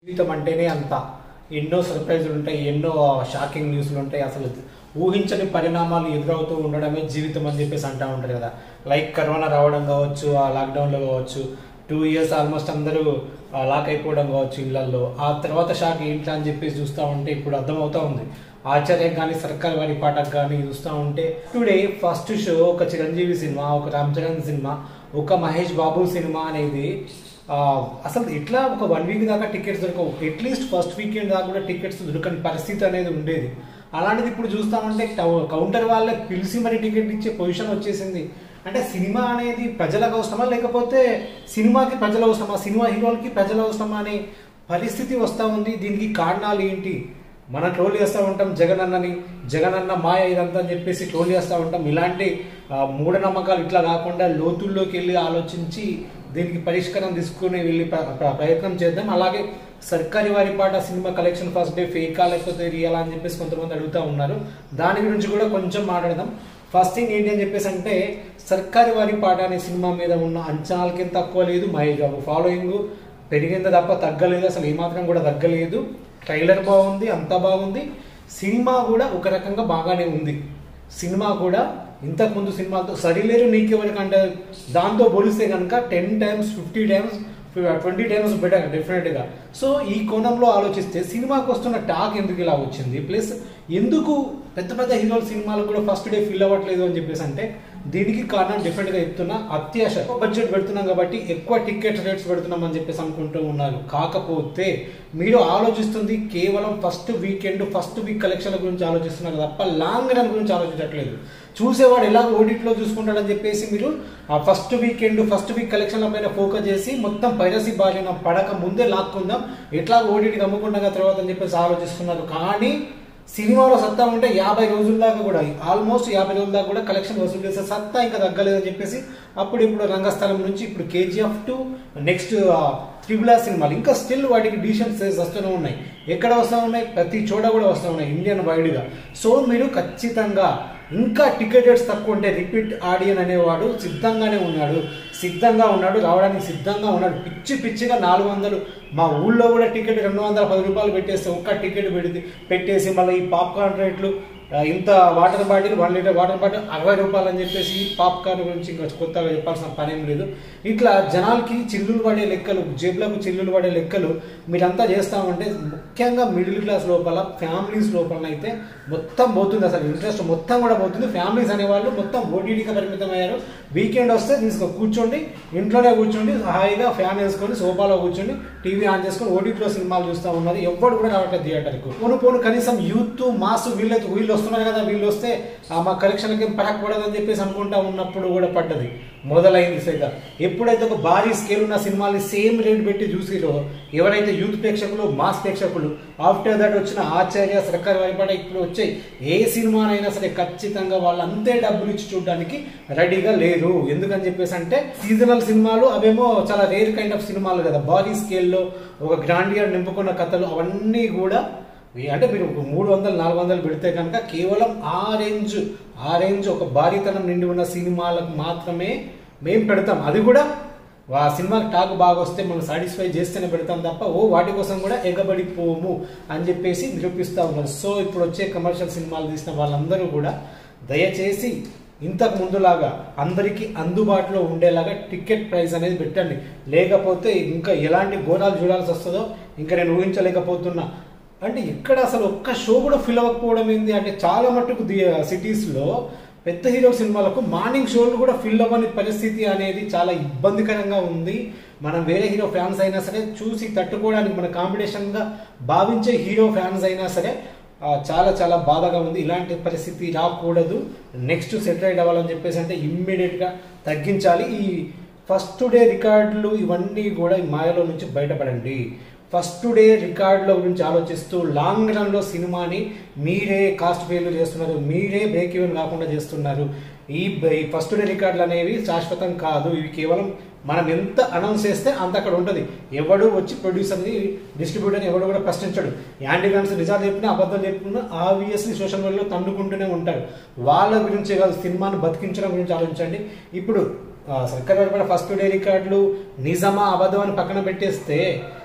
జీవితం అంటేనే అంత ఎన్నో సర్ప్రైజులు ఉంటాయి ఎన్నో షాకింగ్ న్యూస్లు ఉంటాయి అసలు ఊహించని పరిణామాలు ఎదురవుతూ ఉండడమే జీవితం అని చెప్పేసి అంటూ ఉంటారు కదా లైక్ కరోనా రావడం కావచ్చు ఆ లాక్డౌన్లో కావచ్చు టూ ఇయర్స్ ఆల్మోస్ట్ అందరూ ఆ, లాక్ అయిపోవడం కావచ్చు ఇళ్లలో ఆ తర్వాత షాక్ ఏంటి అని చెప్పేసి చూస్తూ ఉంటే ఇప్పుడు అర్థమవుతా ఉంది ఆచార్య కానీ సర్కార్ వారి పాటకు కానీ చూస్తూ ఉంటే టుడే ఫస్ట్ షో ఒక చిరంజీవి సినిమా ఒక రామ్ చరణ్ సినిమా ఒక మహేష్ బాబు సినిమా అనేది ఆ, అసలు ఇట్లా ఒక వన్ వీక్ దాకా టికెట్స్ దొరకవు అట్లీస్ట్ ఫస్ట్ వీకెండ్ దాకా కూడా టికెట్స్ దొరకని పరిస్థితి అనేది ఉండేది అలాంటిది ఇప్పుడు చూస్తామంటే టౌ- కౌంటర్ వాళ్ళే పిలిచి మరి టికెట్ ఇచ్చే పొజిషన్ వచ్చేసింది అంటే సినిమా అనేది ప్రజలకు అవసరమా లేకపోతే సినిమాకి ప్రజలు అవసరమా సినిమా హీరోలకి ప్రజలు అవసరమా అనే పరిస్థితి వస్తూ ఉంది దీనికి కారణాలు ఏంటి మనం ట్రోల్ చేస్తూ ఉంటాం జగన్ అన్నని జగన్ అన్న మాయ ఇదంతా అని చెప్పేసి ట్రోల్ చేస్తూ ఉంటాం ఇలాంటి ఆ, మూఢనమ్మకాలు ఇట్లా కాకుండా లోతుల్లోకి వెళ్ళి ఆలోచించి దీనికి పరిష్కారం తీసుకుని వెళ్ళి ప్ర- ప్ర- ప్రయత్నం చేద్దాం అలాగే Sarkari Vaari Paata cinema collection first day ఫేకా లేకపోతే రియల్ అని చెప్పేసి కొంతమంది అడుగుతూ ఉన్నారు దాని గురించి కూడా కొంచెం మాట్లాడదాం ఫస్ట్ థింగ్ ఏంటి అని చెప్పేసి అంటే సర్కారీ వారి పాట అనే సినిమా మీద ఉన్న అంచనాలకి తక్కువ లేదు మహేష్ బాబు ఫాలోయింగ్ పెరిగింది తప్ప తగ్గలేదు అసలు ఏమాత్రం కూడా తగ్గలేదు ట్రైలర్ బాగుంది అంతా బాగుంది సినిమా కూడా ఒక రకంగా బాగానే ఉంది సినిమా కూడా ఇంతకుముందు సినిమాతో సరిలేరు నీకెవరికంటే దాంతో పోలిస్తే కనుక ten times fifty times twenty times better డెఫినెట్గా సో ఈ కోణంలో ఆలోచిస్తే సినిమాకి వస్తున్న టాక్ ఎందుకు ఇలా వచ్చింది ప్లస్ ఎందుకు పెద్ద పెద్ద హీరోల సినిమాలు కూడా ఫస్ట్ డే ఫీల్ అవ్వట్లేదు అని చెప్పేసి అంటే దీనికి కారణం డెఫినెట్గా చెప్తున్నా అత్యాశ బడ్జెట్ పెడుతున్నాం కాబట్టి ఎక్కువ టికెట్ రేట్స్ పెడుతున్నాం అని చెప్పేసి అనుకుంటూ ఉన్నారు కాకపోతే మీరు ఆలోచిస్తుంది కేవలం ఫస్ట్ వీకెండ్ ఫస్ట్ వీక్ కలెక్షన్ల గురించి ఆలోచిస్తున్నారు తప్ప లాంగ్ రన్ గురించి ఆలోచించట్లేదు చూసేవాడు ఎలా ఓడిట్లో చూసుకుంటాడని చెప్పేసి మీరు ఆ ఫస్ట్ వీకెండ్ ఫస్ట్ వీక్ కలెక్షన్ల పైన ఫోకస్ చేసి మొత్తం పైరసీ బారిన పడక ముందే లాక్కుందాం ఎట్లా ఓడిటికి అమ్ముకుంటాం తర్వాత అని చెప్పేసి ఆలోచిస్తున్నారు కానీ సినిమాలో సత్తా ఉంటే యాభై రోజుల దాకా కూడా ఆల్మోస్ట్ యాభై రోజుల దాకా కూడా కలెక్షన్ వసూలు చేసే సత్తా ఇంకా తగ్గలేదని చెప్పేసి అప్పుడు ఇప్పుడు రంగస్థలం నుంచి ఇప్పుడు KGF two next triple R సినిమాలు ఇంకా స్టిల్ వాటికి డిసిషన్ సేల్స్ వస్తూనే ఉన్నాయి ఎక్కడ వస్తూ ఉన్నాయి ప్రతి చోట కూడా వస్తూ ఉన్నాయి ఇండియన్ వైడ్గా సో మీరు ఖచ్చితంగా ఇంకా టికెట్ రేట్స్ తక్కువ ఉంటే రిపీట్ ఆడియన్ అనేవాడు సిద్ధంగానే ఉన్నాడు సిద్ధంగా ఉన్నాడు రావడానికి సిద్ధంగా ఉన్నాడు పిచ్చి పిచ్చిగా నాలుగు వందలు మా ఊళ్ళో కూడా టికెట్ రెండు వందల పది రూపాయలు పెట్టేస్తే ఒక్క టికెట్ పెడితే పెట్టేసి మళ్ళీ ఈ పాప్కార్న్ రేట్లు ఆ, ఇంత water bottle one litre water bottle అరవై రూపాయలు అని చెప్పేసి ఈ పాప్కార్న్ గురించి ఇంకా కొత్తగా చెప్పాల్సిన పని ఏం లేదు ఇట్లా జనాలకి చిల్లులు పడే లెక్కలు జేబులకు చిల్లులు పడే లెక్కలు మీరంతా చేస్తామంటే ముఖ్యంగా మిడిల్ క్లాస్ లోపల ఫ్యామిలీస్ లోపల అయితే మొత్తం పోతుంది అసలు ఇంట్రెస్ట్ మొత్తం కూడా పోతుంది ఫ్యామిలీస్ అనేవాళ్ళు మొత్తం ఓటీటీకి పరిమితం అయ్యారు వీకెండ్ వస్తే తీసుకో కూర్చోండి ఇంట్లోనే కూర్చోండి హాయిగా ఫ్యాన్ వేసుకొని సోఫాలో కూర్చొని టీవీ ఆన్ చేసుకొని ఓటీటీలో సినిమాలు చూస్తూ ఉన్నారు ఎవ్వడు కూడా రావట్లేదు థియేటర్కు పోను పోను కనీసం యూత్ మాస్ వీళ్ళైతే వీళ్ళు వస్తున్నారు కదా వీళ్ళు వస్తే ఆ మా కలెక్షన్కి ఏం పడకూడదని చెప్పేసి అనుకుంటా ఉన్నప్పుడు కూడా పడ్డది మొదలైంది సైతం ఎప్పుడైతే ఒక భారీ స్కేల్ ఉన్న సినిమాని సేమ్ రేట్ పెట్టి చూసిరో ఎవరైతే యూత్ ప్రేక్షకులు మాస్ ప్రేక్షకులు ఆఫ్టర్ దట్ వచ్చిన ఆచార్య సర్కార్ వైపాట ఇప్పుడు వచ్చాయి ఏ సినిమానైనా సరే ఖచ్చితంగా వాళ్ళు అంతే డబ్బులు ఇచ్చి చూడడానికి రెడీగా లేరు ఎందుకని చెప్పేసి అంటే సీజనల్ సినిమాలు అవేమో చాలా రేర్ కైండ్ ఆఫ్ సినిమాలు కదా భారీ స్కేల్లో ఒక గ్రాండియర్ నింపుకున్న కథలు అవన్నీ కూడా ఈ- అంటే మీరు ఒక మూడు వందలు నాలుగు వందలు పెడితే కనుక కేవలం ఆ రేంజ్ ఆ రేంజ్ ఒక భారీతనం నిండి ఉన్న సినిమాలకు మాత్రమే మేము పెడతాం అది కూడా ఆ సినిమాకి టాక్ బాగా వస్తే మనం సాటిస్ఫై చేస్తేనే పెడతాం తప్ప ఓ వాటి కోసం కూడా ఎగబడిపోము అని చెప్పేసి నిరూపిస్తూ ఉన్నారు సో ఇప్పుడు వచ్చే కమర్షియల్ సినిమాలు తీసిన వాళ్ళందరూ కూడా దయచేసి ఇంతకు ముందులాగా అందరికీ అందుబాటులో ఉండేలాగా టికెట్ ప్రైస్ అనేది పెట్టండి లేకపోతే ఇంకా ఎలాంటి ఘోరాలు చూడాల్సి వస్తుందో ఇంకా నేను ఊహించలేకపోతున్నా అంటే ఇక్కడ అసలు ఒక్క షో కూడా ఫిల్ అవ్వకపోవడం ఏంది అంటే చాలా మట్టుకు సిటీస్లో పెద్ద హీరో సినిమాలకు మార్నింగ్ షోలు కూడా ఫిల్ అవ్వని పరిస్థితి అనేది చాలా ఇబ్బందికరంగా ఉంది మనం వేరే హీరో ఫ్యాన్స్ అయినా సరే చూసి తట్టుకోవడానికి మన కాంపిటీషన్గా భావించే హీరో ఫ్యాన్స్ అయినా సరే ఆ, చాలా చాలా బాధగా ఉంది ఇలాంటి పరిస్థితి రాకూడదు నెక్స్ట్ సెటిలైట్ అవ్వాలని చెప్పేసి అంటే ఇమ్మీడియట్గా తగ్గించాలి ఈ ఫస్ట్ డే రికార్డులు ఇవన్నీ కూడా ఈ మాయలో నుంచి బయటపడండి ఫస్ట్ డే రికార్డుల గురించి ఆలోచిస్తూ లాంగ్ రన్లో సినిమాని మీరే కాస్ట్ ఫెయిల్యూర్ చేస్తున్నారు మీరే బ్రేక్ ఈవెన్ కాకుండా చేస్తున్నారు ఈ ఈ ఫస్ట్ డే రికార్డులు అనేవి శాశ్వతం కాదు ఇవి కేవలం మనం ఎంత అనౌన్స్ చేస్తే అంత అక్కడ ఉంటుంది ఎవడు వచ్చి ప్రొడ్యూసర్ని డిస్ట్రిబ్యూటర్ని ఎవడు కూడా ప్రశ్నించడు యాంటీ గన్స్ నిజాలు చెప్పినా అబద్ధం చెప్పినా ఆబ్వియస్లీ సోషల్ మీడియాలో తండుకుంటూనే ఉంటారు వాళ్ళ గురించి కాదు సినిమాను బతికించడం గురించి ఆలోచించండి ఇప్పుడు ఆ, సర్కార్ కూడా ఫస్ట్ డే రికార్డులు నిజమా అబద్ధం అని పక్కన పెట్టేస్తే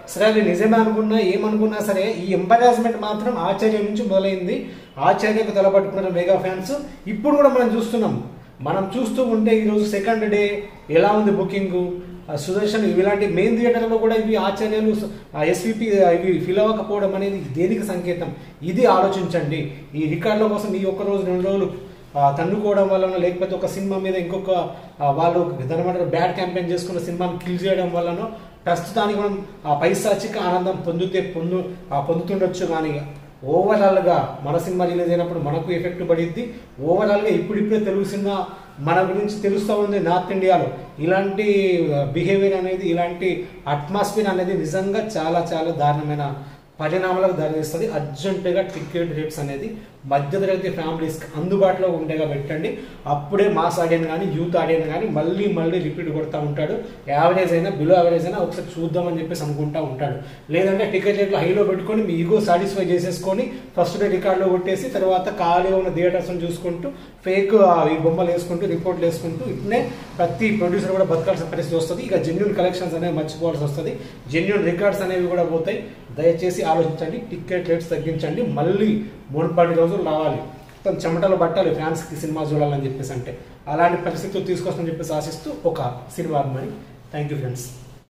సరే అది నిజమే అనుకున్నా ఏమనుకున్నా సరే ఈ ఎంబరాస్మెంట్ మాత్రం ఆచార్య నుంచి మొదలైంది ఆచార్యకు తలపట్టుకున్న మెగా ఫ్యాన్స్ ఇప్పుడు కూడా మనం చూస్తున్నాం మనం చూస్తూ ఉంటే ఈరోజు సెకండ్ డే ఎలా ఉంది బుకింగ్ సుదర్శన్ ఇలాంటి మెయిన్ థియేటర్లో కూడా ఇవి ఆచార్యాలు ఎస్విపి ఇవి ఫిల్ అవ్వకపోవడం అనేది దేనికి సంకేతం ఇది ఆలోచించండి ఈ రికార్డుల కోసం ఈ ఒక్క రోజు రెండు రోజులు ఆ, తన్నుకోవడం వలన లేకపోతే ఒక సినిమా మీద ఇంకొక ఆ, వాళ్ళు దాని బ్యాడ్ క్యాంపెయిన్ చేసుకున్న సినిమాని కిల్ చేయడం వలన ప్రస్తుతానికి మనం ఆ పైశాచిక ఆనందం పొందితే పొందు ఆ, పొందుతుండొచ్చు కానీ ఓవరాల్గా మన సినిమా రిలీజ్ అయినప్పుడు మనకు ఎఫెక్ట్ పడిద్ది ఓవరాల్గా ఇప్పుడిప్పుడే తెలుగు సినిమా మన గురించి తెలుస్తూ ఉంది నార్త్ ఇండియాలో ఇలాంటి బిహేవియర్ అనేది ఇలాంటి అట్మాస్ఫియర్ అనేది నిజంగా చాలా చాలా దారుణమైన పరిణామాలకు దారితీస్తుంది అర్జెంటుగా టికెట్ రేట్స్ అనేది మధ్యతరగతి ఫ్యామిలీస్కి అందుబాటులో ఉండేగా పెట్టండి అప్పుడే మాస్ ఆడియన్ కానీ యూత్ ఆడియన్ కానీ మళ్ళీ మళ్ళీ రిపీట్ కొడతా ఉంటాడు యావరేజ్ అయినా బిలో యావరేజ్ అయినా ఒకసారి చూద్దామని చెప్పేసి అనుకుంటా ఉంటాడు లేదంటే టికెట్ రేట్లు హైలో పెట్టుకొని మీ ఈగో సాటిస్ఫై చేసేసుకొని ఫస్ట్ డే రికార్డులో కొట్టేసి తర్వాత ఖాళీగా ఉన్న థియేటర్స్ని చూసుకుంటూ ఫేక్ ఈ బొమ్మలు వేసుకుంటూ రిపోర్ట్లు వేసుకుంటూ ఇట్నే ప్రతి ప్రొడ్యూసర్ కూడా బతకాల్సిన పరిస్థితి వస్తుంది ఇక జెన్యున్ కలెక్షన్స్ అనేవి మర్చిపోవాల్సి వస్తుంది జెన్యున్ రికార్డ్స్ అనేవి కూడా పోతాయి దయచేసి ఆలోచించండి టికెట్ రేట్స్ తగ్గించండి మళ్ళీ మూడు పది రోజులు రావాలి మొత్తం చెమటలు పట్టాలి ఫ్యాన్స్కి సినిమా చూడాలని చెప్పేసి అంటే అలాంటి పరిస్థితులు తీసుకొస్తామని చెప్పేసి ఆశిస్తూ ఒక సినిమా అభిమాని థ్యాంక్ యూ ఫ్రెండ్స్